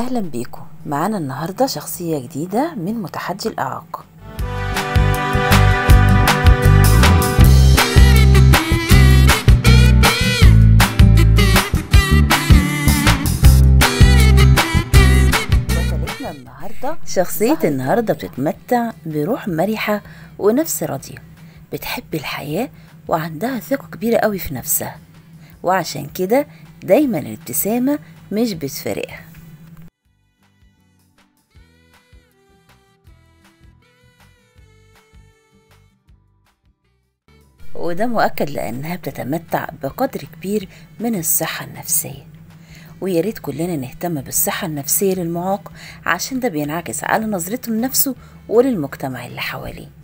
أهلا بيكم معانا النهاردة شخصية جديدة من متحدي الإعاقة بطلتنا النهاردة شخصية النهاردة بتتمتع بروح مرحة ونفس راضية بتحب الحياة وعندها ثقة كبيرة قوي في نفسها وعشان كده دايما الابتسامة مش بتفارقها وده مؤكد لأنها بتتمتع بقدر كبير من الصحة النفسية ويا ريت كلنا نهتم بالصحة النفسية للمعاق عشان ده بينعكس على نظرته لنفسه وللمجتمع اللي حواليه